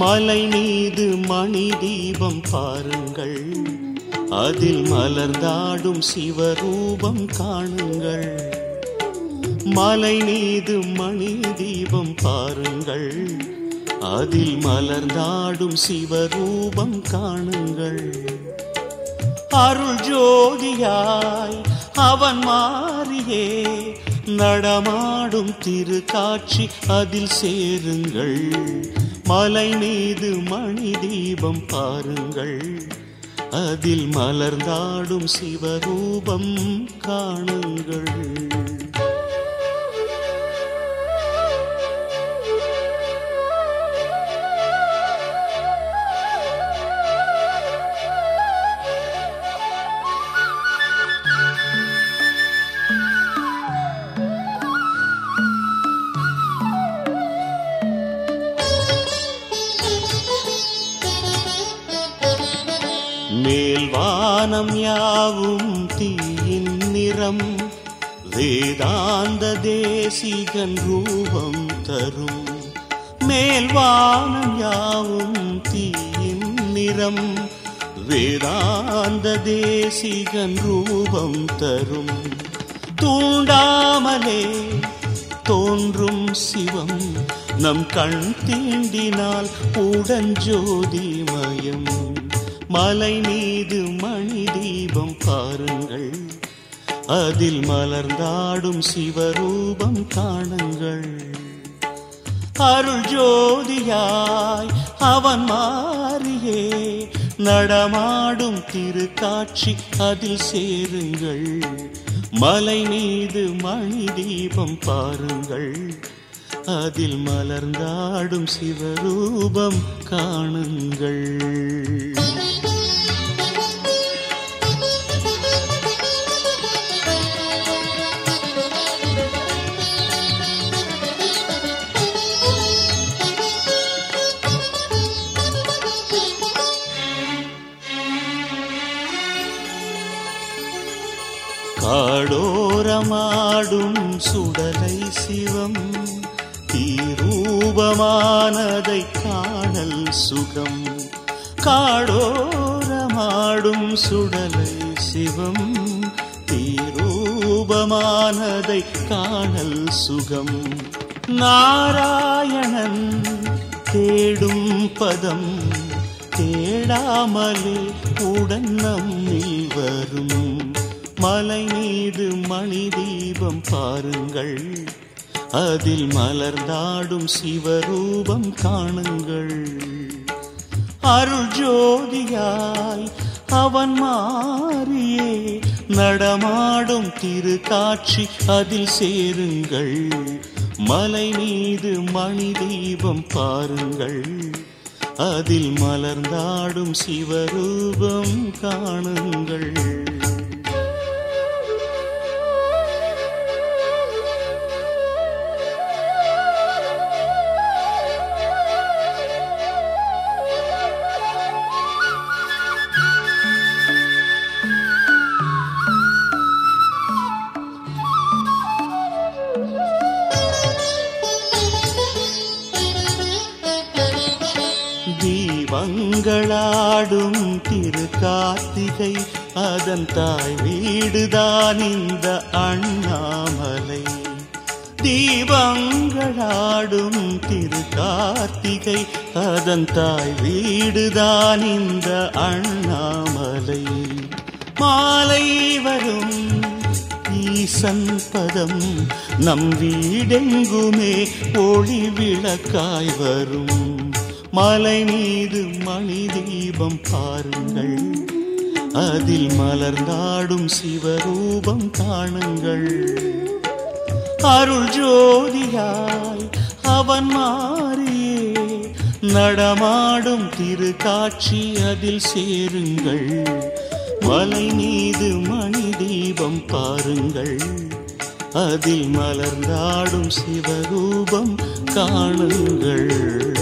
மலை மீது மணி தீபம் பாருங்கள் அதில் மலர்ந்தாடும் சிவரூபம் காணுங்கள் மலை மீது மணி தீபம் பாருங்கள் அதில் மலர்ந்தாடும் சிவரூபம் காணுங்கள் அருள் ஜோதியாய் அவன் மாறியே நடமாடும் திருக்காட்சி அதில் சேருங்கள் மலை மீது மணி தீபம் பாருங்கள் அதில் மலர்ந்தாடும் சிவரூபம் காணுங்கள் மேல் வானம் யாவும் தீயின் நிறம் வேதாந்த தேசிகன் ரூபம் தரும் மேல் வானம் யாவும் தீயின் நிறம் வேதாந்த தேசிகன் ரூபம் தரும் தூண்டாமலே தோன்றும் சிவம் நம் கண் தீண்டினால் உடஞ்சோதிமயம் மலை மீது மணி தீபம் பாருங்கள் அதில் மலர்ந்தாடும் சிவரூபம் காணுங்கள் அருள் ஜோதியாய் அவன் மாறியே நடமாடும் திருக்காட்சி அதில் சேருங்கள் மலை மீது மணி தீபம் பாருங்கள் அதில் மலர்ந்தாடும் சிவரூபம் காணுங்கள் காடோரமாடும் சுடலை சிவம் தீரூபமானதை காணல் சுகம் காடோரமாடும் சுடலை சிவம் தீரூபமானதை காணல் சுகம் நாராயணன் தேடும் பதம் தேடாமலே உடன் நம்மில் வரும் மலை மீது மணி தீபம் பாருங்கள் அதில் மலர்ந்தாடும் சிவரூபம் காணுங்கள் அருள் ஜோதியாய் அவன் மாறியே நடமாடும் திருக்காட்சி அதில் சேருங்கள் மலை மீது மணி தீபம் பாருங்கள் அதில் மலர்ந்தாடும் சிவரூபம் காணுங்கள் தீபங்களாடும் திரு கார்த்திகை அதன் தாய் வீடுதான் இந்த அண்ணாமலை தீபங்களாடும் திரு கார்த்திகை அதன் தாய் வீடுதான் இந்த அண்ணாமலை மாலை வரும் ஈசன் பதம் நம் வீடெங்குமே ஒளி விளக்காய் வரும் மலை மீது மணி தீபம் பாருங்கள் அதில் மலர்ந்தாடும் சிவரூபம் காணுங்கள் அருள் ஜோதியாய் அவன் மாறியே நடமாடும் திருக்காட்சி அதில் சேருங்கள் மலை மீது மணி தீபம் பாருங்கள் அதில் மலர்ந்தாடும் சிவரூபம் காணுங்கள்